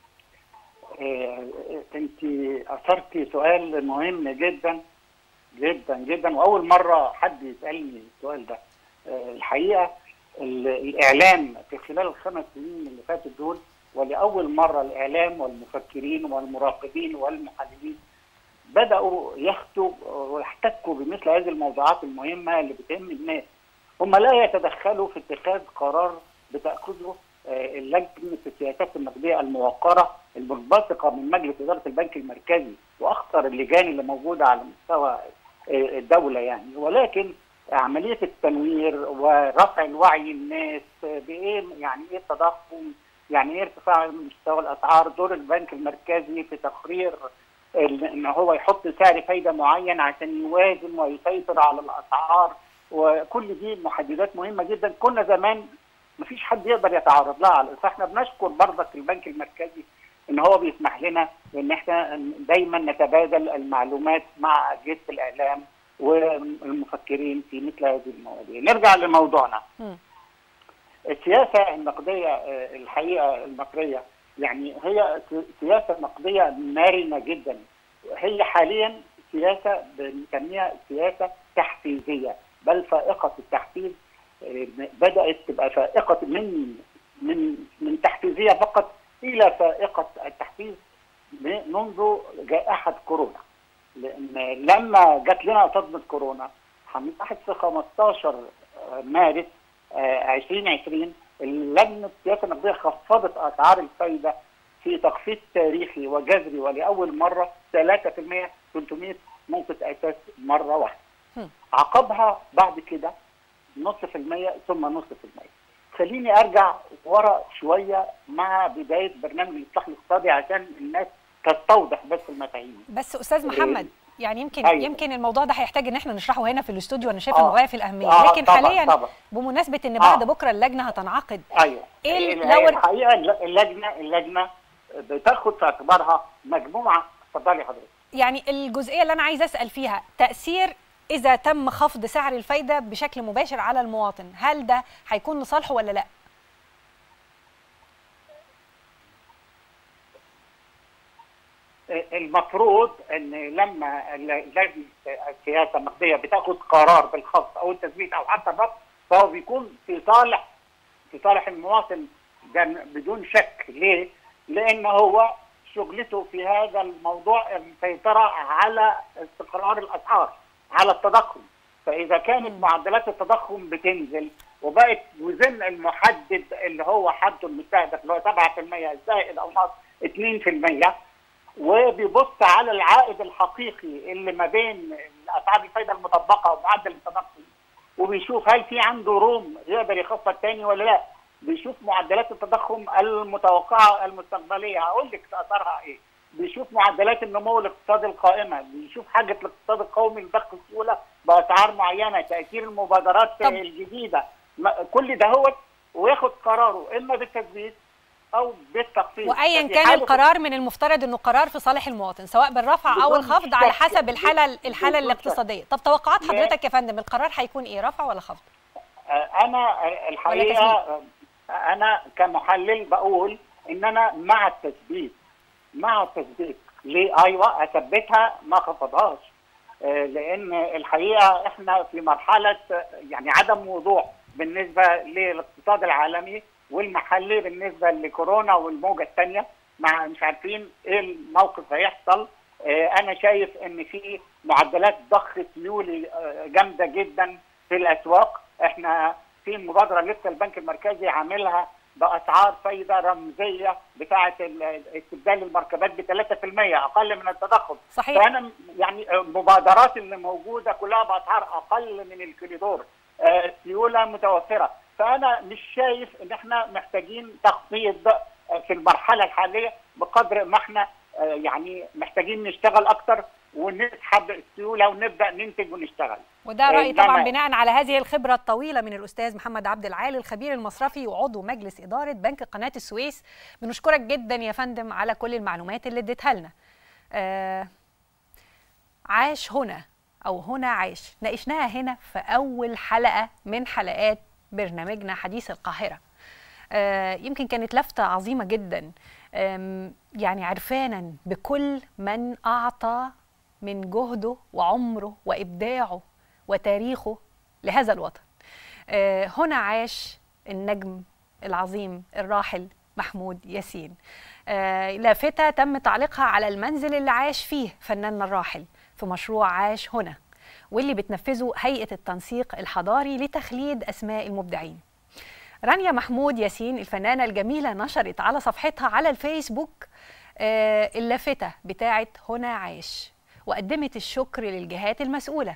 انت اثرتي سؤال مهم جدا جدا جدا واول مره حد يسالني السؤال ده آه، الحقيقه ال- الاعلام في خلال الخمس سنين اللي فاتت دول ولاول مره الاعلام والمفكرين والمراقبين والمحللين بداوا يخطوا ويحتكوا بمثل هذه الموضوعات المهمه اللي بتهم الناس هم لا يتدخلوا في اتخاذ قرار بتاخذه آه، لجنه السياسات النقديه الموقره المنبثقه من مجلس اداره البنك المركزي واخطر اللجان اللي موجوده على مستوى آه، الدوله يعني ولكن عمليه التنوير ورفع الوعي الناس آه، بايه يعني ايه التضخم يعني ايه ارتفاع مستوى الاسعار دور البنك المركزي في تقرير ال- ان هو يحط سعر فايده معين عشان يوازن ويسيطر على الاسعار وكل دي محددات مهمه جدا كنا زمان مفيش حد يقدر يتعرض لها على فاحنا بنشكر برضك البنك المركزي ان هو بيسمح لنا ان احنا دايما نتبادل المعلومات مع اجهزه الاعلام والمفكرين في مثل هذه المواضيع. نرجع لموضوعنا. مم. السياسه النقديه آه، الحقيقه المصريه يعني هي س- سياسه نقديه مرنه جدا. هي حاليا سياسه بنسميها سياسه تحفيزيه بل فائقه التحفيز آه، بدات تبقى فائقه من من من تحفيزيه فقط الى فائقه التحفيز منذ جائحه كورونا. لان لما جات لنا صدمه كورونا هنلاحظ في 15 مارس آه، 2020 لجنه السياسه النقديه خفضت اسعار الفايده في تخفيض تاريخي وجذري ولاول مره 3% 300 نقطه اساس مره واحده. هم. عقبها بعد كده نص في المية ثم نص في المية خليني ارجع ورا شويه مع بدايه برنامج الاصلاح الاقتصادي عشان الناس تستوضح بس المفاهيم بس استاذ محمد يعني يمكن أيوة. يمكن الموضوع ده هيحتاج ان احنا نشرحه هنا في الاستوديو انا شايفه آه. انه غايه في الاهميه آه، لكن طبعاً، حاليا طبعاً. بمناسبه ان بعد آه. بكره اللجنه هتنعقد ايوه إيه ال- لو- الحقيقه الل- اللجنه اللجنه بتاخد في اعتبارها مجموعه اتفضلي حضرتك يعني الجزئيه اللي انا عايزه اسال فيها تاثير اذا تم خفض سعر الفايده بشكل مباشر على المواطن هل ده هيكون لصالحه ولا لا المفروض ان لما لجنه السياسه النقديه بتاخد قرار بالخفض او التثبيت او حتى الرفض فهو بيكون في صالح في صالح المواطن ده بدون شك ليه؟ لان هو شغلته في هذا الموضوع السيطره على استقرار الاسعار على التضخم فاذا كانت معدلات التضخم بتنزل وبقت وزن المحدد اللي هو حده المستهدف اللي هو 7% زائد او ناقص 2% وبيبص على العائد الحقيقي اللي ما بين اسعار الفايده المطبقه ومعدل التضخم وبيشوف هل في عنده روم يقدر يخفض تاني ولا لا بيشوف معدلات التضخم المتوقعه المستقبليه هقول لك اثرها ايه بيشوف معدلات النمو الاقتصادي القائمه بيشوف حاجه الاقتصاد القومي لضخ السيوله باسعار معينه تاثير المبادرات طب. الجديده ما- كل ده هو وياخد قراره اما بالتثبيت او بالتخفيض وايا ففي كان حالة- القرار من المفترض انه قرار في صالح المواطن سواء بالرفع او بدون الخفض على شك. حسب الحاله الحاله بدون شك. الاقتصاديه طب توقعات لا. حضرتك يا فندم القرار هيكون ايه رفع ولا خفض انا الحقيقه انا كمحلل بقول ان انا مع التثبيت مع التثبيت ليه ايوه اثبتها ما خفضهاش آه، لان الحقيقه احنا في مرحله آه، يعني عدم وضوح بالنسبه للاقتصاد العالمي والمحلي بالنسبه لكورونا والموجه الثانيه مع مش عارفين ايه الموقف هيحصل آه، انا شايف ان في معدلات ضخ سيولي آه، جامده جدا في الاسواق احنا في مبادره لسه البنك المركزي عاملها باسعار فايده رمزيه بتاعه ال- استبدال المركبات ب 3% اقل من التضخم صحيح فانا يعني المبادرات اللي موجوده كلها باسعار اقل من الكوريدور آه، السيوله متوفره فانا مش شايف ان احنا محتاجين تخفيض آه، في المرحله الحاليه بقدر ما احنا آه، يعني محتاجين نشتغل اكتر ونسحب السيوله ونبدا ننتج ونشتغل وده رايي إنما- طبعا بناء على هذه الخبره الطويله من الاستاذ محمد عبد العالي الخبير المصرفي وعضو مجلس اداره بنك قناه السويس بنشكرك جدا يا فندم على كل المعلومات اللي اديتها لنا آه عاش هنا او هنا عاش ناقشناها هنا في اول حلقه من حلقات برنامجنا حديث القاهره آه، يمكن كانت لفتة عظيمة جدا آم، يعني عرفانا بكل من أعطى من جهده وعمره وإبداعه وتاريخه لهذا الوطن آه، هنا عاش النجم العظيم الراحل محمود ياسين آه، لافتة تم تعليقها على المنزل اللي عاش فيه فناننا الراحل في مشروع عاش هنا واللي بتنفذه هيئة التنسيق الحضاري لتخليد أسماء المبدعين رانيا محمود ياسين الفنانة الجميلة نشرت على صفحتها على الفيسبوك آه، اللافتة بتاعت هنا عاش وقدمت الشكر للجهات المسؤولة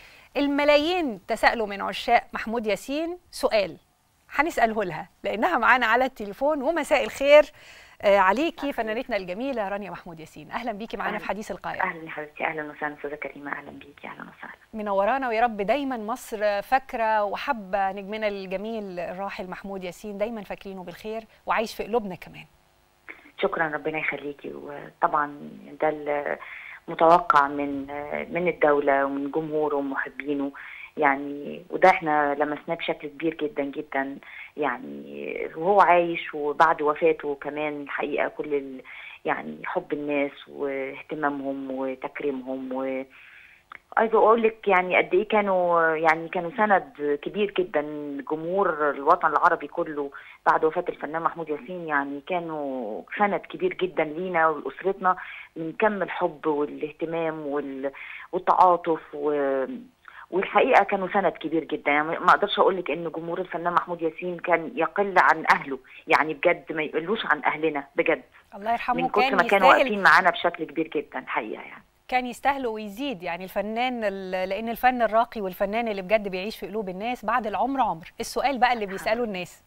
الملايين تساءلوا من عشاق محمود ياسين سؤال هنسأله لها لأنها معانا على التليفون ومساء الخير آه، عليكي فنانتنا الجميلة رانيا محمود ياسين أهلا بيكي معانا في حديث القاهرة اهلا يا حبيبتي اهلا وسهلا استاذه كريمه اهلا بيكي اهلا وسهلا منورانا ويا رب دايما مصر فاكره وحابه نجمنا الجميل الراحل محمود ياسين دايما فاكرينه بالخير وعايش في قلوبنا كمان شكرا ربنا يخليكي وطبعا ده المتوقع من من الدوله ومن جمهوره ومحبينه يعني وده احنا لمسناه بشكل كبير جدا جدا يعني وهو عايش وبعد وفاته كمان الحقيقه كل ال يعني حب الناس واهتمامهم وتكريمهم و عايزه اقول لك يعني قد ايه كانوا يعني كانوا سند كبير جدا جمهور الوطن العربي كله بعد وفاه الفنان محمود ياسين يعني كانوا سند كبير جدا لينا ولاسرتنا من كم الحب والاهتمام وال... والتعاطف و... والحقيقه كانوا سند كبير جدا يعني ما اقدرش اقول لك ان جمهور الفنان محمود ياسين كان يقل عن اهله يعني بجد ما يقلوش عن اهلنا بجد الله يرحمه من كتر كان ما كانوا يستاهل واقفين معانا بشكل كبير جدا حقيقه يعني كان يستاهل ويزيد يعني الفنان ال- لان الفن الراقي والفنان اللي بجد بيعيش في قلوب الناس بعد العمر عمر السؤال بقى اللي بيساله الناس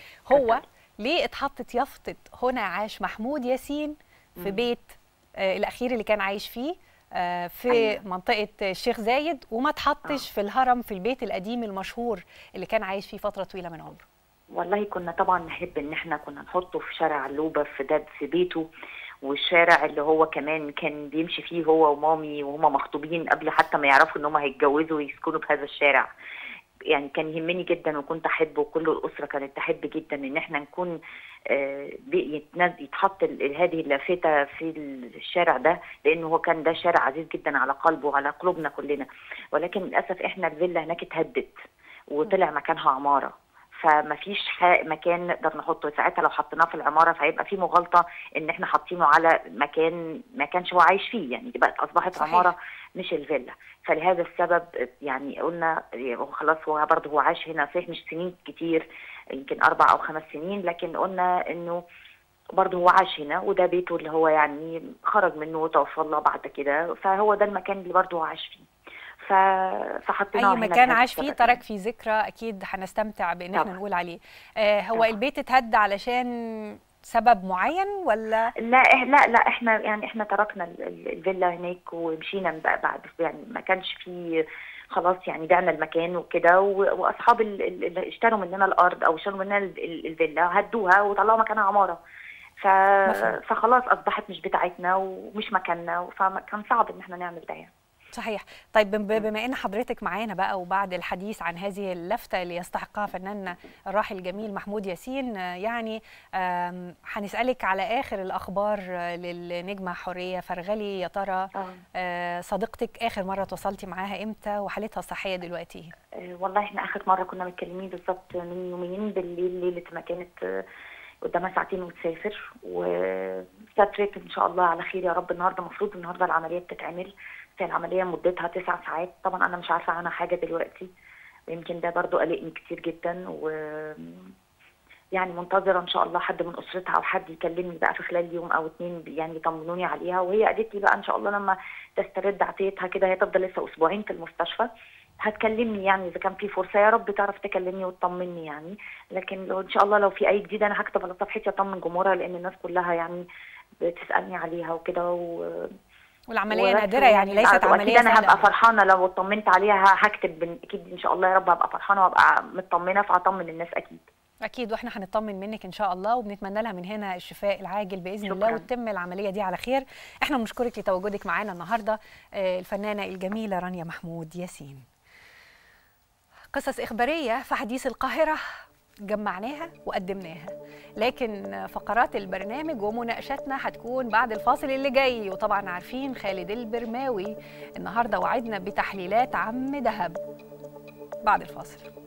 هو ليه اتحطت يافطه هنا عاش محمود ياسين في مم. بيت آه الاخير اللي كان عايش فيه آه في أيوة. منطقه الشيخ زايد وما اتحطش آه. في الهرم في البيت القديم المشهور اللي كان عايش فيه فتره طويله من عمره والله كنا طبعا نحب ان احنا كنا نحطه في شارع علوبة في ده في بيته والشارع اللي هو كمان كان بيمشي فيه هو ومامي وهما مخطوبين قبل حتى ما يعرفوا ان هما هيتجوزوا ويسكنوا في هذا الشارع يعني كان يهمني جدا وكنت احب وكل الاسره كانت تحب جدا ان احنا نكون آه، بي- يتنز- يتحط ال- هذه اللافته في الشارع ده لانه هو كان ده شارع عزيز جدا على قلبه وعلى قلوبنا كلنا ولكن للاسف احنا الفيلا هناك اتهدت وطلع مكانها عماره فما فيش ح- مكان نقدر نحطه ساعتها لو حطيناه في العماره فهيبقى في مغالطه ان احنا حاطينه على مكان ما كانش هو عايش فيه يعني دي بقت اصبحت صحيح. عماره مش الفيلا فلهذا السبب يعني قلنا هو خلاص هو برضه هو عاش هنا صحيح مش سنين كتير يمكن اربع او خمس سنين لكن قلنا انه برضه هو عاش هنا وده بيته اللي هو يعني خرج منه وتوفى الله بعد كده فهو ده المكان اللي برضه هو عاش فيه ف... فحطيناه اي هنا مكان بهذا عاش فيه السبب. ترك فيه ذكرى اكيد هنستمتع بان احنا طبعاً. نقول عليه آه هو طبعاً. البيت اتهد علشان سبب معين ولا لا إح- لا لا احنا يعني احنا تركنا ال- ال- الفيلا هناك ومشينا من بقى بعد يعني ما كانش في خلاص يعني بعنا المكان وكده و- واصحاب ال- ال- اللي اشتروا مننا الارض او اشتروا مننا ال- ال- الفيلا هدوها وطلعوا مكانها عماره ف... مفهوم. فخلاص اصبحت مش بتاعتنا ومش مكاننا فكان صعب ان احنا نعمل ده يعني صحيح طيب بم- بما ان حضرتك معانا بقى وبعد الحديث عن هذه اللفتة اللي يستحقها فناننا الراحل الجميل محمود ياسين آه، يعني آم، هنسألك على آخر الأخبار آه، للنجمة حورية فرغلي يا ترى اه آه، صديقتك آخر مرة تواصلتي معاها إمتى وحالتها الصحية دلوقتي آه، والله احنا اخر مره كنا متكلمين بالظبط من يومين بالليل ليله ما كانت آه، قدامها ساعتين وتسافر وستريك ان شاء الله على خير يا رب النهارده المفروض النهارده العمليه بتتعمل بس العمليه مدتها تسع ساعات طبعا انا مش عارفه عنها حاجه دلوقتي ويمكن ده برضو قلقني كتير جدا و يعني منتظره ان شاء الله حد من اسرتها او حد يكلمني بقى في خلال يوم او اتنين يعني يطمنوني عليها وهي قالت لي بقى ان شاء الله لما تسترد عافيتها كده هي تفضل لسه اسبوعين في المستشفى هتكلمني يعني اذا كان في فرصه يا رب تعرف تكلمني وتطمني يعني لكن لو ان شاء الله لو في اي جديد انا هكتب على صفحتي اطمن جمهورها لان الناس كلها يعني بتسالني عليها وكده و... والعملية وبس نادرة يعني ليست وأكيد عملية انا سهلة هبقى فرحانه لو اطمنت عليها هكتب بن- اكيد ان شاء الله يا رب هبقى فرحانه وابقى مطمنه فهطمن الناس اكيد أكيد وإحنا هنطمن منك إن شاء الله وبنتمنى لها من هنا الشفاء العاجل بإذن الله شكراً. وتتم العملية دي على خير إحنا بنشكرك لتواجدك معانا النهاردة آه، الفنانة الجميلة رانيا محمود ياسين قصص إخبارية في حديث القاهرة جمعناها وقدمناها لكن فقرات البرنامج ومناقشاتنا هتكون بعد الفاصل اللي جاي وطبعا عارفين خالد البرماوي النهارده وعدنا بتحليلات عم دهب بعد الفاصل